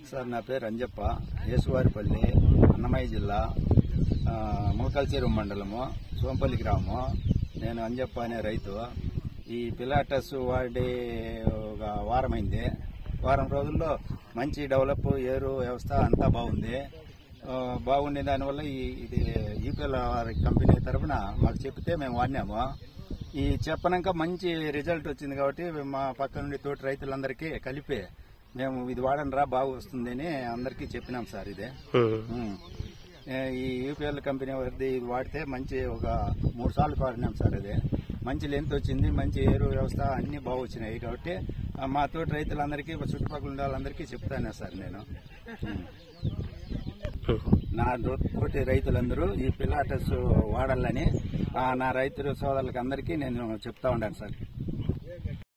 Sir నా పేరు అంజప్ప యేసువారిపల్లి అన్నమయ్య జిల్లా ఆ, ములకల్చేరు మండలము సోంపల్లి గ్రామము నేను అంజప్ప అనే రైతు ఈ పిలాటస్ వాడి ఒక వారమైంది వారం రోజుల్లో మంచి డెవలప్ ఏరు వ్యవస్థ అంతా బాగుంది ఆ, బాగుండే దానివల్ల ఈ ఇది ఈపీఎల్ కంపెనీ తరఫున మాకు చెప్తే మేము వాడినాము ఈ చెప్పనాక మంచి రిజల్ట్ వచ్చింది కాబట్టి మా పక్క నుండి తోటి రైతులందరికీ కలిపి మేము ఇది వాడండి రా బాగా వస్తుందని అందరికీ చెప్పినాం సార్ ఇదే ఉమ్. ఏ, ఈ యూపీఎల్ కంపెనీ వారిది ఇది వాడితే మంచి ఒక మూడు సార్లు వాడినాం సార్ ఇది మంచి లెంత్ వచ్చింది మంచి ఏరు వ్యవస్థ అన్ని బాగా వచ్చినాయి కాబట్టి ఆ, మా తోటి రైతులందరికీ మా చుట్టుపక్కల ఉండే వాళ్ళందరికీ చెప్తాను సార్ నేను ఉమ్. నా దో- తోటి రైతులందరూ ఈ పిలాటస్ వాడాలని ఆ, నా రైతు సోదరులకి అందరికీ నేను చెప్తా ఉన్నాను సార్